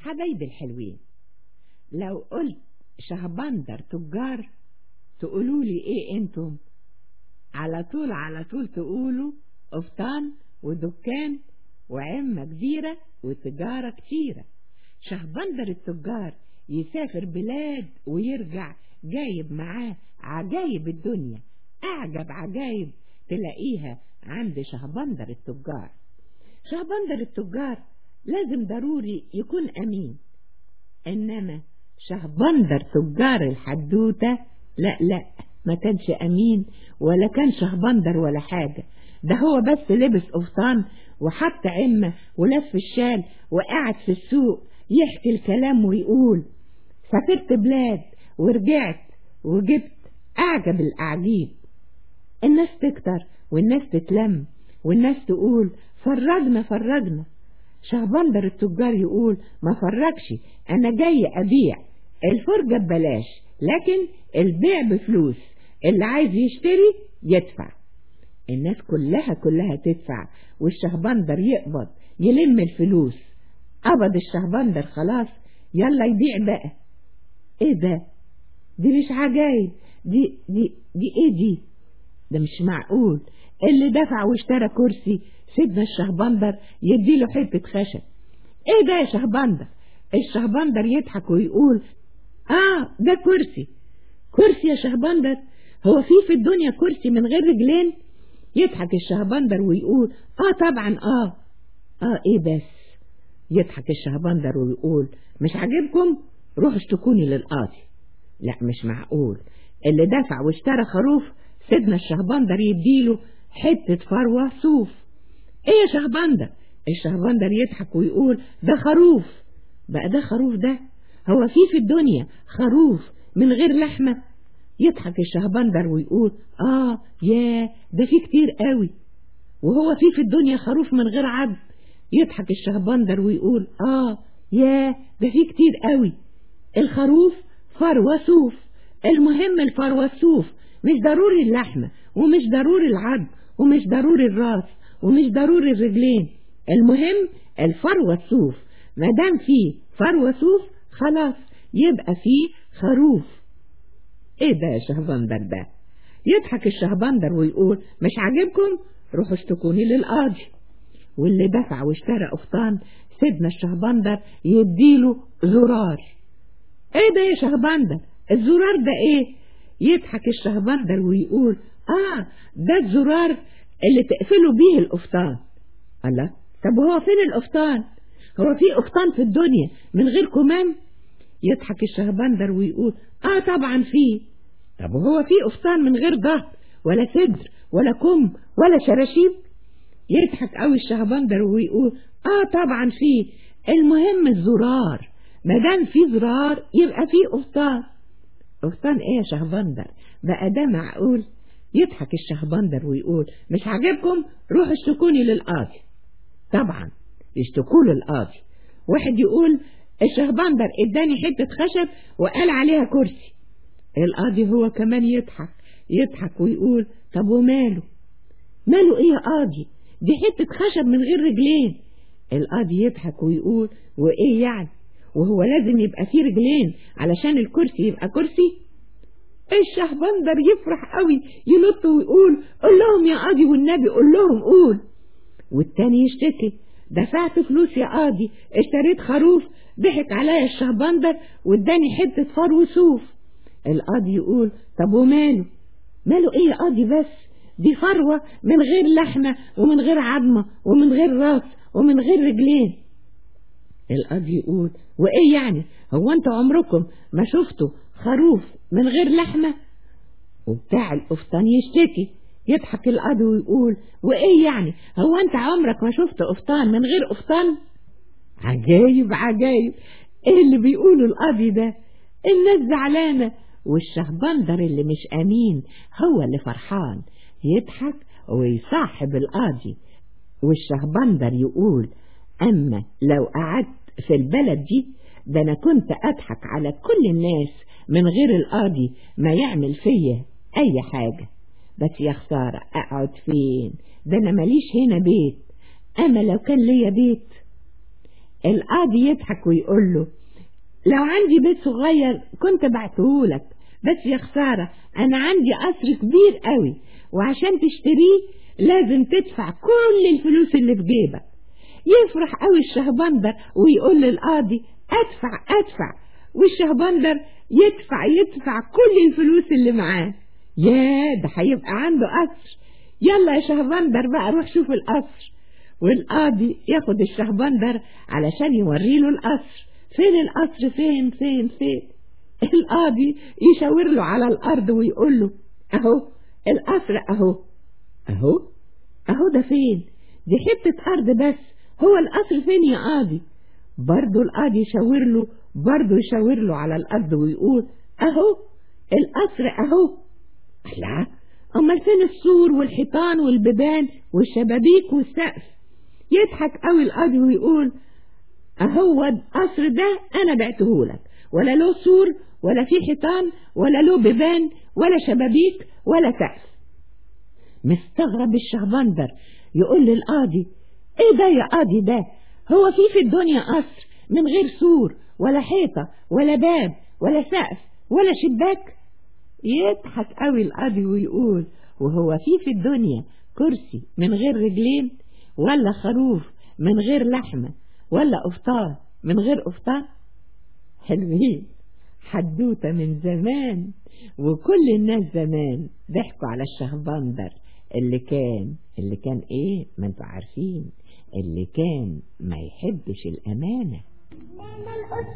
حبايبي الحلوين لو قلت شهبندر تجار تقولوا لي ايه انتم على طول على طول تقولوا قفطان ودكان وعمة كبيرة وتجارة كتيرة شهبندر التجار يسافر بلاد ويرجع جايب معاه عجايب الدنيا أعجب عجايب تلاقيها عند شهبندر التجار شهبندر التجار لازم ضروري يكون أمين إنما شهبندر تجار الحدوتة لا لا ما كانش أمين ولا كان شهبندر ولا حاجة ده هو بس لبس قفطان وحط عمة ولف الشال وقعد في السوق يحكي الكلام ويقول سافرت بلاد ورجعت وجبت أعجب الأعجيب الناس تكتر والناس تتلم والناس تقول فرجنا فرجنا شهبندر التجار يقول ما فرجش أنا جاي أبيع الفرجة ببلاش لكن البيع بفلوس اللي عايز يشتري يدفع الناس كلها كلها تدفع والشهبندر يقبض يلم الفلوس قبض الشهبندر خلاص يلا يبيع بقى ايه ده دي مش عجايب دي دي دي ايه دي ده مش معقول اللي دفع واشترى كرسي سيدنا الشهبندر يديله حتة خشب ايه ده يا شهبندر الشهبندر يضحك ويقول اه ده كرسي كرسي يا شهبندر هو في في الدنيا كرسي من غير رجلين يضحك الشهبندر ويقول اه طبعا اه اه ايه بس يضحك الشهبندر ويقول مش عاجبكم روحوا اشتكوني للقاضي لا مش معقول اللي دفع واشترى خروف سيدنا الشهبندر يديله حتة فروة صوف ايه يا شهبندر الشهبندر يضحك ويقول ده خروف بقى ده خروف ده هو في في الدنيا خروف من غير لحمة يضحك الشهبندر ويقول اه يا ده في كتير قوي وهو في في الدنيا خروف من غير عبد يضحك الشهبندر ويقول اه يا ده في كتير قوي الخروف فروة صوف المهم الفروة صوف مش ضروري اللحمة ومش ضروري العظم ومش ضروري الراس ومش ضروري الرجلين المهم الفروة الصوف ما دام فيه فروة صوف خلاص يبقى فيه خروف ايه ده يا شهبندر ده يضحك الشهبندر ويقول مش عاجبكم روحوا اشتكوني للقاضي واللي دفع واشترى قفطان سيدنا الشهبندر يديله زرار ايه ده يا شهبندر الزرار ده ايه يضحك الشهبندر ويقول اه ده الزرار اللي تقفلوا بيه القفطان الله طب هو فين القفطان هو في قفطان في الدنيا من غير كمام يضحك الشهبندر ويقول اه طبعا في طب هو في قفطان من غير ظهر ولا صدر ولا كم ولا شراشيب يضحك قوي الشهبندر ويقول اه طبعا في المهم الزرار ما دام في زرار يبقى في قفطان قفطان ايه يا شهبندر بقى ده معقول يضحك الشهبندر ويقول مش عاجبكم روحوا اشتكوني للقاضي طبعا يشتكوا للقاضي واحد يقول الشهبندر اداني حتة خشب وقال عليها كرسي القاضي هو كمان يضحك يضحك ويقول طب وماله ماله ايه يا قاضي دي حتة خشب من غير رجلين القاضي يضحك ويقول وايه يعني وهو لازم يبقى فيه رجلين علشان الكرسي يبقى كرسي الشهبندر يفرح قوي ينط ويقول قول لهم يا قاضي والنبي قول لهم قول والتاني يشتكي دفعت فلوس يا قاضي اشتريت خروف ضحك عليا الشهبندر واداني حتة فرو صوف القاضي يقول طب وماله ماله ايه يا قاضي بس دي فروة من غير لحمة ومن غير عظمة ومن غير راس ومن غير رجلين القاضي يقول وايه يعني هو انتوا عمركم ما شفتوا خروف من غير لحمة وبتاع القفطان يشتكي يضحك القاضي ويقول وايه يعني هو انت عمرك ما شفت قفطان من غير قفطان عجايب عجايب ايه اللي بيقوله القاضي ده الناس زعلانة والشهبندر اللي مش امين هو اللي فرحان يضحك ويصاحب القاضي والشهبندر يقول اما لو قعدت في البلد دي ده انا كنت اضحك على كل الناس من غير القاضي ما يعمل فيا اي حاجة بس يا خسارة اقعد فين ده انا ماليش هنا بيت اما لو كان ليا بيت القاضي يضحك ويقول له لو عندي بيت صغير كنت بعتهولك بس يا خسارة أنا عندي قصر كبير قوي وعشان تشتريه لازم تدفع كل الفلوس اللي في جيبك يفرح قوي الشهبندر ويقول للقاضي أدفع أدفع والشهبندر يدفع يدفع كل الفلوس اللي معاه يا ده هيبقى عنده قصر يلا يا شهبندر بقى روح شوف القصر والقاضي ياخد الشهبندر علشان يوريله القصر فين القصر فين فين فين القاضي يشاور له على الأرض ويقول له أهو القصر أهو أهو أهو ده فين دي حتة أرض بس هو القصر فين يا قاضي برضه القاضي يشاور له برضه يشاور له على الأرض ويقول أهو القصر أهو لا أمال فين السور والحيطان والبيبان والشبابيك والسقف يضحك قوي القاضي ويقول أهو القصر ده أنا بعتهولك ولا له سور ولا فيه حيطان ولا له بيبان ولا شبابيك ولا سقف مستغرب الشهبندر يقول للقاضي ايه ده يا قاضي ده هو في في الدنيا قصر من غير سور ولا حيطة ولا باب ولا سقف ولا شباك يضحك قوي القاضي ويقول وهو في في الدنيا كرسي من غير رجلين ولا خروف من غير لحمة ولا قفطان من غير قفطان حلوين حدوتة من زمان وكل الناس زمان ضحكوا على الشهبندر اللي كان اللي كان ايه ما انتوا عارفين اللي كان ما يحبش الأمانة